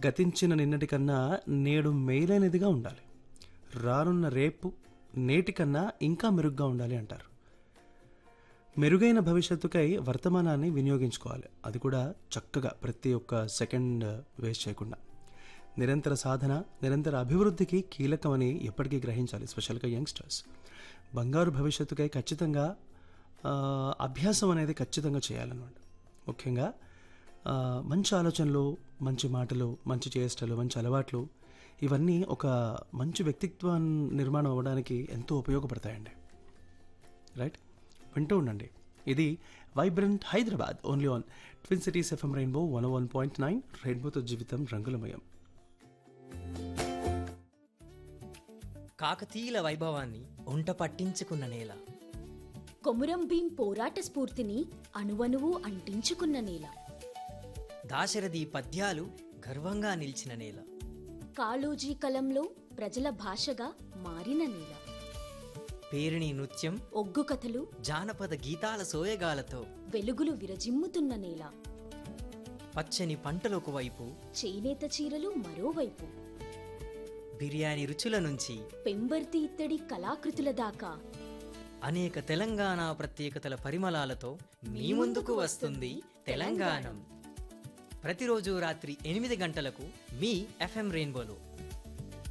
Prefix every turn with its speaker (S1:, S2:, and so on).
S1: గతించిన నిన్నటి కన్నా నేడు మేలైనదిగా ఉండాలి రానున్న రేపు నేటి కన్నా ఇంకా మెరుగ్గా ఉండాలి అంటారు మెరుగైన భవిష్యత్తుకై వర్తమానాన్ని వినియోగించుకోవాలి అది కూడా చక్కగా ప్రతి ఒక్క సెకండ్ వేస్ట్ చేయకుండా నిరంతర సాధన నిరంతర అభివృద్ధికి కీలకమని ఎప్పటికీ గ్రహించాలి స్పెషల్గా యంగ్స్టర్స్ బంగారు భవిష్యత్తుకై ఖచ్చితంగా ఆ, అభ్యాసం అనేది ఖచ్చితంగా చేయాలన్నమాట ముఖ్యంగా ఆ, మంచి ఆలోచనలు మంచి మాటలు మంచి చేష్టలు మంచి అలవాట్లు ఇవన్నీ ఒక మంచి వ్యక్తిత్వం నిర్మాణం అవ్వడానికి ఎంతో ఉపయోగపడతాయండి రైట్ వింటూ ఉండండి ఇది vibrant Hyderabad only on twin cities FM rainbow one one point nine రెయిన్బోతో జీవితం రంగులమయం
S2: కాకతీయుల వైభవాన్ని ఒంట పట్టించుకున్న నేల
S3: కొమురం భీం పోరాట స్ఫూర్తిని అణువణువు అంటించుకున్న నేల
S2: దాశరథి పద్యాలు గర్వంగా నిలిచిన నేల
S3: కాళోజీ కలంలో ప్రజల భాషగా మారిన నేల
S2: పేరిణి నృత్యం
S3: ఒగ్గు కథలు
S2: జానపద గీతాల సోయగాలతో
S3: వెలుగులు విరజిమ్ముతున్న నేల
S2: పచ్చని పంటలకు వైపు
S3: చేనేత చీరలు మరోవైపు
S2: బిర్యానీ రుచుల నుంచి
S3: పెంబర్తి ఇత్తడి కళాకృతుల దాకా
S2: అనేక తెలంగాణ ప్రత్యేకతల పరిమళాలతో మీ ముందుకు వస్తుంది తెలంగాణం ప్రతిరోజు రాత్రి ఎనిమిది గంటలకు మీ ఎఫ్ఎం రెయిన్బోలో